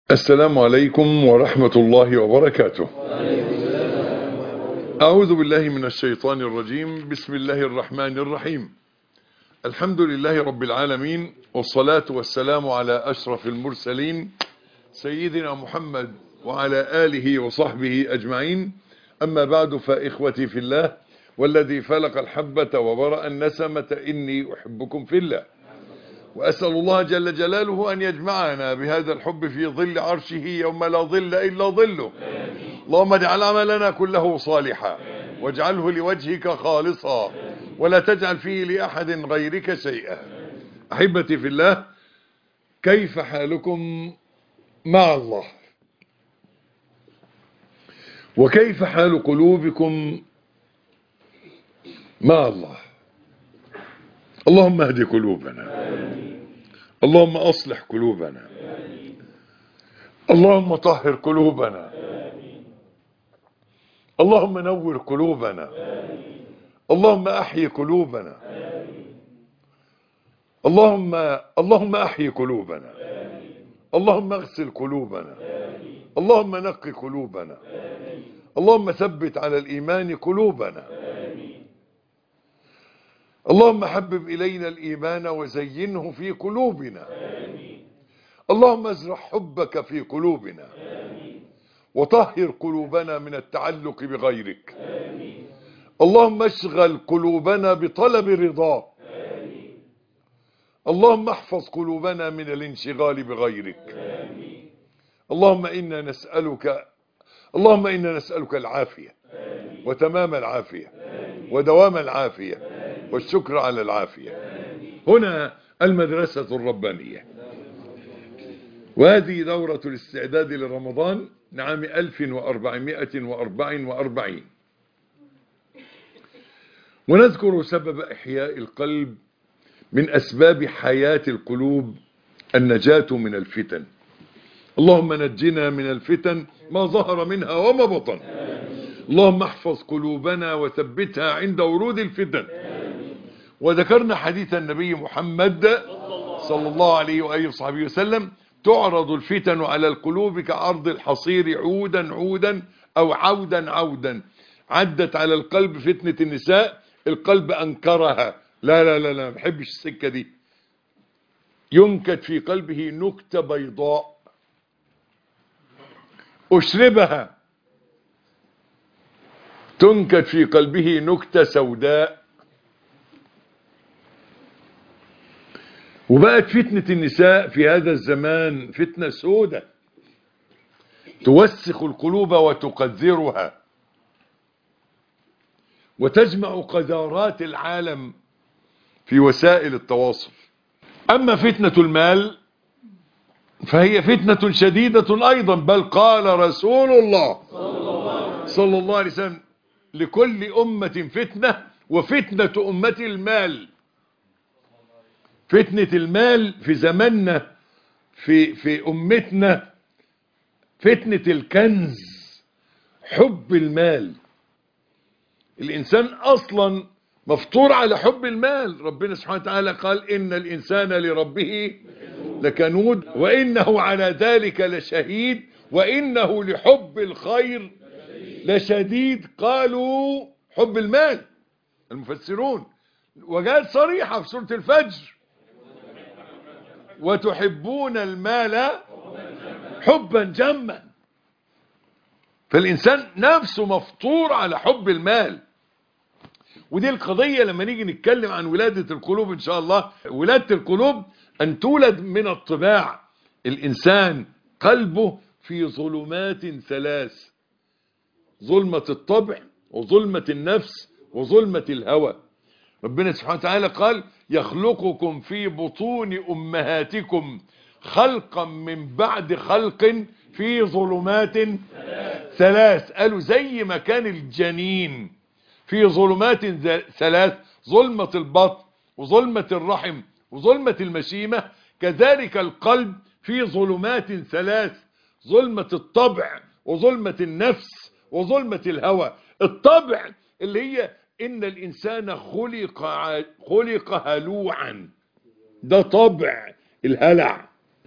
السلام عليكم ورحمة الله وبركاته أعوذ بالله من الشيطان الرجيم بسم الله الرحمن الرحيم الحمد لله رب العالمين والصلاة والسلام على أشرف المرسلين سيدنا محمد وعلى آله وصحبه أجمعين أما بعد فإخوتي في الله والذي فلق الحبة وبرأ النسمة إني أحبكم في الله وأسأل الله جل جلاله أن يجمعنا بهذا الحب في ظل عرشه يوم لا ظل إلا ظله اللهم اجعل عملنا كله صالحا واجعله لوجهك خالصا ولا تجعل فيه لأحد غيرك شيئا أحبتي في الله كيف حالكم مع الله وكيف حال قلوبكم مع الله اللهم اهد قلوبنا اللهم أصلح قلوبنا اللهم طهر قلوبنا اللهم نور قلوبنا اللهم أحيي قلوبنا اللهم اللهم أحيي قلوبنا اللهم اغسل قلوبنا اللهم نقي قلوبنا اللهم ثبت على الإيمان قلوبنا اللهم حبب إلينا الإيمان وزينه في قلوبنا اللهم ازرع حبك في قلوبنا وطهر قلوبنا من التعلق بغيرك اللهم اشغل قلوبنا بطلب رضاك اللهم احفظ قلوبنا من الانشغال بغيرك اللهم إنا نسألك اللهم إنا نسألك العافية وتمام العافية ودوام العافية والشكر على العافية هنا المدرسة الربانية وهذه دورة الاستعداد لرمضان لعام 1444 ونذكر سبب إحياء القلب من أسباب حياة القلوب النجاة من الفتن اللهم نجنا من الفتن ما ظهر منها وما بطن اللهم احفظ قلوبنا وثبتها عند ورود الفتن وذكرنا حديث النبي محمد صلى الله عليه وآله وصحبه وسلم تعرض الفتن على القلوب كعرض الحصير عودا عودا أو عودا عودا عدت على القلب فتنة النساء القلب أنكرها لا لا لا لا ما بحبش السكة دي ينكت في قلبه نكتة بيضاء أشربها تنكت في قلبه نكتة سوداء وبقت فتنة النساء في هذا الزمان فتنة سودة توسخ القلوب وتقذرها وتجمع قذارات العالم في وسائل التواصل أما فتنة المال فهي فتنة شديدة أيضا بل قال رسول الله صلى الله عليه وسلم لكل أمة فتنة وفتنة أمة المال فتنة المال في زماننا في في أمتنا فتنة الكنز حب المال الإنسان أصلا مفطور على حب المال ربنا سبحانه وتعالى قال إن الإنسان لربه لكنود وإنه على ذلك لشهيد وإنه لحب الخير لشديد قالوا حب المال المفسرون وقال صريحة في سورة الفجر وتحبون المال حبا جما فالإنسان نفسه مفطور على حب المال ودي القضية لما نيجي نتكلم عن ولادة القلوب إن شاء الله ولادة القلوب أن تولد من الطباع الإنسان قلبه في ظلمات ثلاث ظلمة الطبع وظلمة النفس وظلمة الهوى ربنا سبحانه وتعالى قال يخلقكم في بطون أمهاتكم خلقا من بعد خلق في ظلمات ثلاث قالوا زي ما كان الجنين في ظلمات ثلاث ظلمة البطن وظلمة الرحم وظلمة المشيمة كذلك القلب في ظلمات ثلاث ظلمة الطبع وظلمة النفس وظلمة الهوى الطبع اللي هي إن الإنسان خلق خلق هلوعا ده طبع الهلع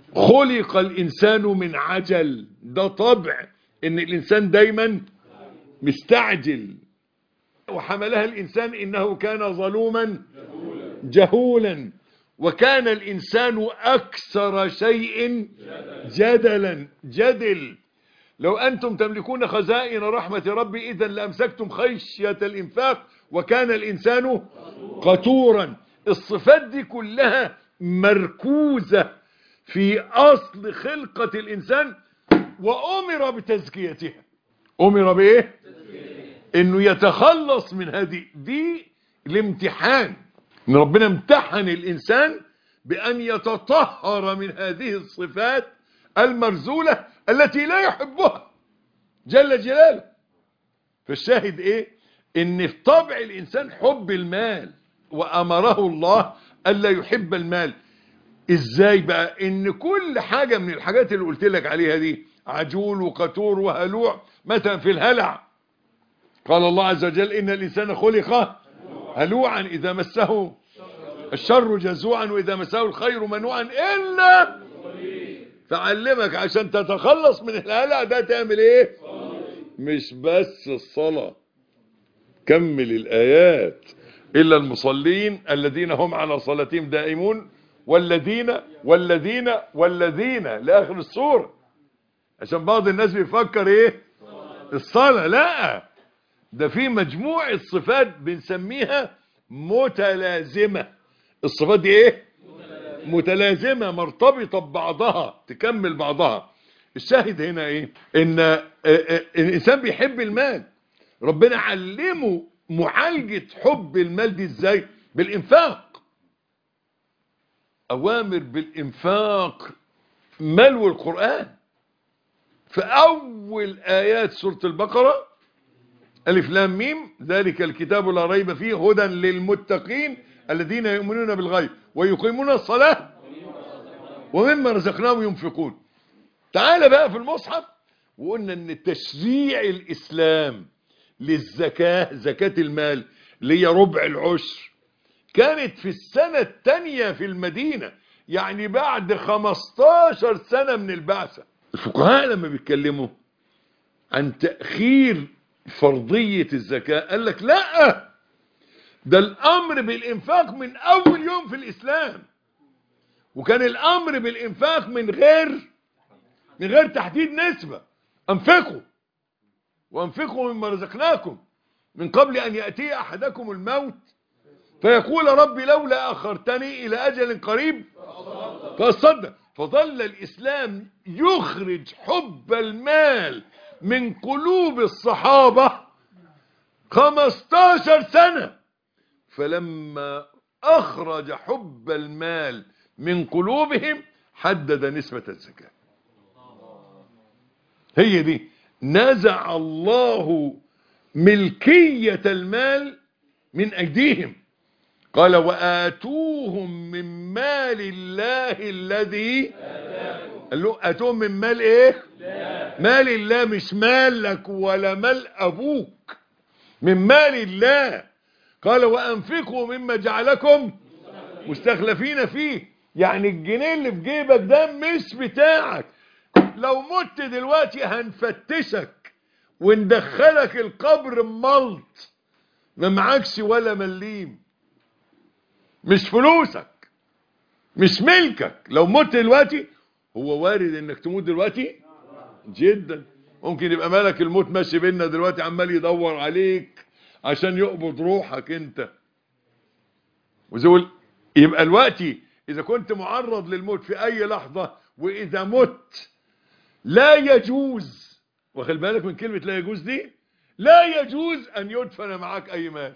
خلق الإنسان من عجل ده طبع إن الإنسان دايما مستعجل وحملها الإنسان إنه كان ظلوما جهولا وكان الإنسان أكثر شيء جدلا جدل لو أنتم تملكون خزائن رحمة ربي إذا لأمسكتم خشية الإنفاق وكان الإنسان قتورا الصفات دي كلها مركوزة في أصل خلقة الإنسان وأمر بتزكيتها أمر بإيه؟ إنه يتخلص من هذه دي الامتحان إن ربنا امتحن الإنسان بأن يتطهر من هذه الصفات المرزولة التي لا يحبها جل جلاله فالشاهد إيه؟ إن في طبع الإنسان حب المال وأمره الله ألا يحب المال ازاي بقى ان كل حاجة من الحاجات اللي قلت لك عليها دي عجول وقتور وهلوع مثلا في الهلع قال الله عز وجل ان الانسان خلق هلوعا اذا مسه الشر جزوعا واذا مسه الخير منوعا الا فعلمك عشان تتخلص من الهلع ده تعمل ايه مش بس الصلاة كمل الايات الا المصلين الذين هم على صلاتهم دائمون والذين والذين والذين لاخر السوره عشان بعض الناس بيفكر ايه الصلاه لا ده في مجموعه صفات بنسميها متلازمه الصفات دي ايه متلازمه مرتبطه ببعضها تكمل بعضها الشاهد هنا ايه ان آه، آه، الانسان بيحب المال ربنا علمه معالجه حب المال دي ازاي بالانفاق أوامر بالإنفاق ملو القرآن في أول آيات سورة البقرة ألف لام ميم ذلك الكتاب لا ريب فيه هدى للمتقين الذين يؤمنون بالغيب ويقيمون الصلاة ومما رزقناهم ينفقون تعال بقى في المصحف وقلنا ان تشريع الإسلام للزكاة زكاة المال اللي هي ربع العشر كانت في السنة الثانية في المدينة يعني بعد 15 سنة من البعثة الفقهاء لما بيتكلموا عن تأخير فرضية الزكاة قال لك لا ده الأمر بالإنفاق من أول يوم في الإسلام وكان الأمر بالإنفاق من غير من غير تحديد نسبة أنفقوا وأنفقوا مما رزقناكم من قبل أن يأتي أحدكم الموت فيقول ربي لولا أخرتني إلى أجل قريب فأصدق فظل الإسلام يخرج حب المال من قلوب الصحابة 15 سنة فلما أخرج حب المال من قلوبهم حدد نسبة الزكاة هي دي نزع الله ملكية المال من أيديهم قال وآتوهم من مال الله الذي قال له آتوهم من مال ايه مال الله مش مالك ولا مال أبوك من مال الله قال وأنفقوا مما جعلكم مستخلفين فيه يعني الجنيه اللي في جيبك ده مش بتاعك لو مت دلوقتي هنفتشك وندخلك القبر ملط ما معكش ولا مليم مش فلوسك مش ملكك لو مت دلوقتي هو وارد انك تموت دلوقتي جدا ممكن يبقى ملك الموت ماشي بينا دلوقتي عمال يدور عليك عشان يقبض روحك انت وزول يبقى دلوقتي اذا كنت معرض للموت في اي لحظة واذا مت لا يجوز واخد بالك من كلمة لا يجوز دي لا يجوز ان يدفن معاك اي مال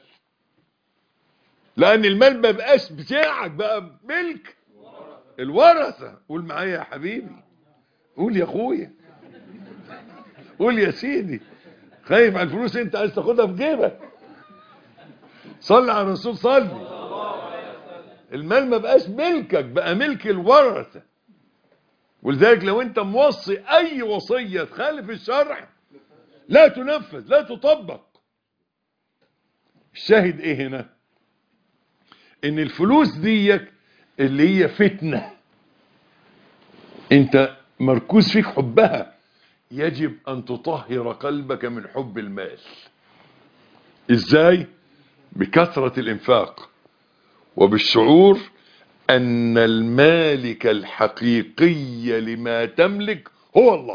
لان المال ما بقاش بتاعك بقى ملك الورثة قول معايا يا حبيبي قول يا اخويا قول يا سيدي خايف على الفلوس انت عايز تاخدها في جيبك صلي على الرسول صلي المال ما بقاش ملكك بقى ملك الورثة ولذلك لو انت موصي اي وصية تخالف الشرع لا تنفذ لا تطبق الشاهد ايه هنا ان الفلوس ديك اللي هي فتنة انت مركوز فيك حبها يجب ان تطهر قلبك من حب المال ازاي بكثرة الانفاق وبالشعور ان المالك الحقيقي لما تملك هو الله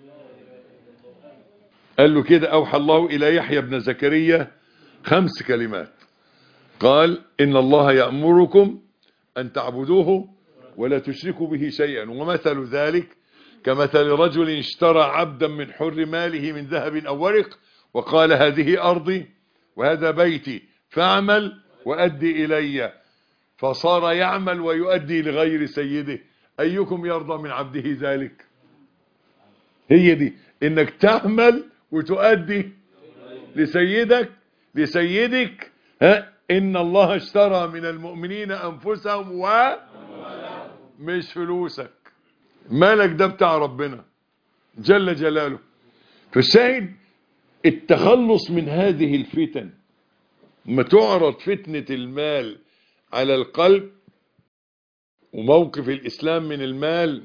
قال له كده اوحى الله الى يحيى بن زكريا خمس كلمات قال ان الله يأمركم ان تعبدوه ولا تشركوا به شيئا ومثل ذلك كمثل رجل اشترى عبدا من حر ماله من ذهب او ورق وقال هذه ارضي وهذا بيتي فاعمل وادي الي فصار يعمل ويؤدي لغير سيده ايكم يرضى من عبده ذلك هي دي انك تعمل وتؤدي لسيدك لسيدك ها ان الله اشترى من المؤمنين انفسهم و مش فلوسك مالك ده بتاع ربنا جل جلاله فالشاهد التخلص من هذه الفتن ما تعرض فتنة المال على القلب وموقف الإسلام من المال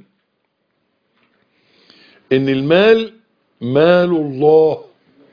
إن المال مال الله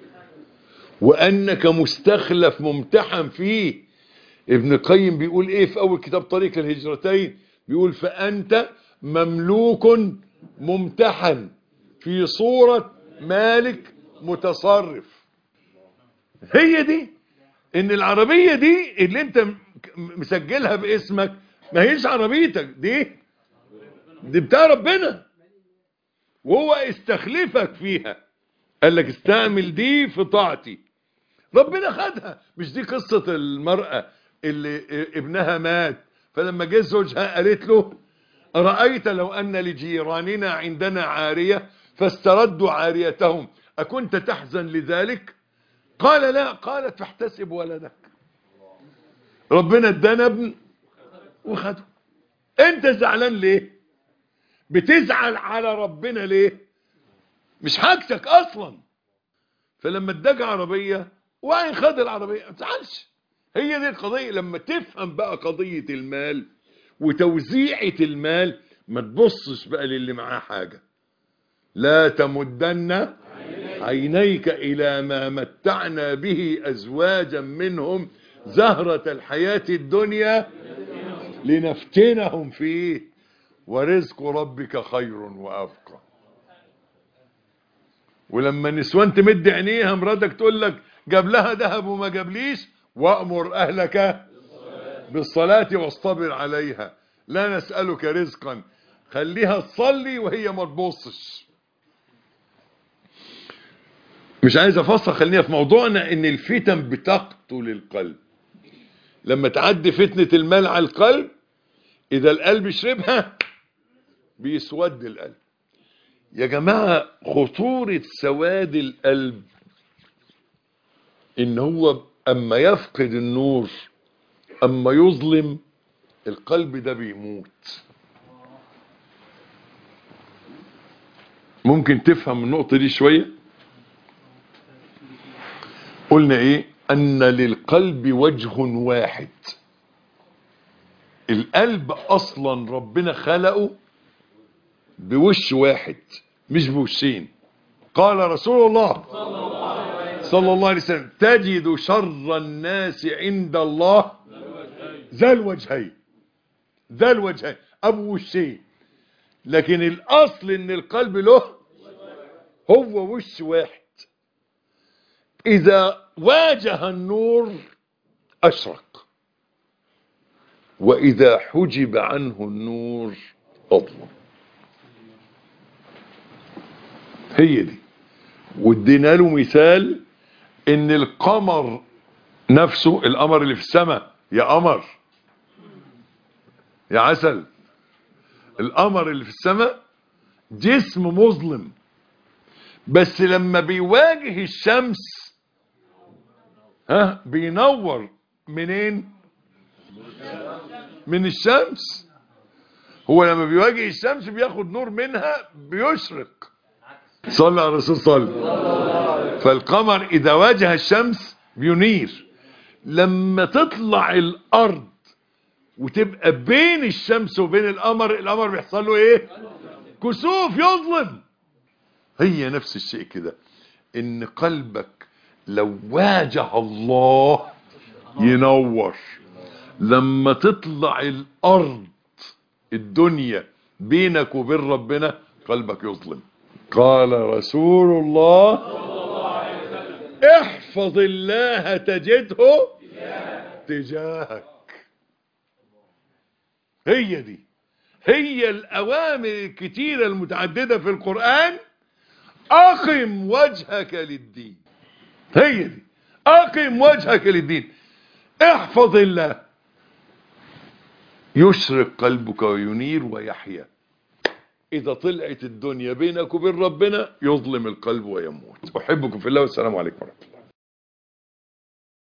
وأنك مستخلف ممتحن فيه ابن القيم بيقول إيه في أول كتاب طريق الهجرتين بيقول فأنت مملوك ممتحن في صورة مالك متصرف هي دي ان العربية دي اللي انت مسجلها باسمك ما هيش عربيتك دي دي بتاع ربنا وهو استخلفك فيها قال لك استعمل دي في طاعتي ربنا خدها مش دي قصة المرأة اللي ابنها مات فلما جه زوجها قالت له أرأيت لو أن لجيراننا عندنا عارية فاستردوا عاريتهم أكنت تحزن لذلك قال لا قالت فاحتسب ولدك ربنا ادانا ابن وخده انت زعلان ليه بتزعل على ربنا ليه مش حاجتك اصلا فلما اداك عربية وعين خد العربية ما تزعلش هي دي القضية لما تفهم بقى قضية المال وتوزيعة المال ما تبصش بقى للي معاه حاجة لا تمدن عينيك إلى ما متعنا به أزواجا منهم زهرة الحياة الدنيا لنفتنهم فيه ورزق ربك خير وأبقى ولما النسوان تمد عينيها مراتك تقول لك جاب لها ذهب وما جابليش وأمر أهلك بالصلاة واصطبر عليها لا نسألك رزقا خليها تصلي وهي ما تبصش مش عايز افصل خلينا في موضوعنا ان الفتن بتقتل القلب لما تعدي فتنة المال على القلب اذا القلب شربها بيسود القلب يا جماعة خطورة سواد القلب ان هو اما يفقد النور اما يظلم القلب ده بيموت ممكن تفهم النقطة دي شوية قلنا ايه ان للقلب وجه واحد القلب اصلا ربنا خلقه بوش واحد مش بوشين قال رسول الله صلى الله عليه وسلم تجد شر الناس عند الله ذا الوجهين ذا الوجهين ابو وشين لكن الاصل ان القلب له هو وش واحد اذا واجه النور اشرق واذا حجب عنه النور اظلم هي دي وادينا له مثال ان القمر نفسه القمر اللي في السماء يا قمر يا عسل القمر اللي في السماء جسم مظلم بس لما بيواجه الشمس ها بينور منين من الشمس هو لما بيواجه الشمس بياخد نور منها بيشرق صلى على الرسول صلى فالقمر اذا واجه الشمس بينير لما تطلع الارض وتبقى بين الشمس وبين القمر القمر بيحصل له ايه كسوف يظلم هي نفس الشيء كده ان قلبك لو واجه الله ينور لما تطلع الارض الدنيا بينك وبين ربنا قلبك يظلم قال رسول الله احفظ الله تجده تجاهك هي دي هي الأوامر الكتيرة المتعددة في القرآن أقم وجهك للدين هي دي أقم وجهك للدين احفظ الله يشرق قلبك وينير ويحيا إذا طلعت الدنيا بينك وبين ربنا يظلم القلب ويموت أحبكم في الله والسلام عليكم ورحمة الله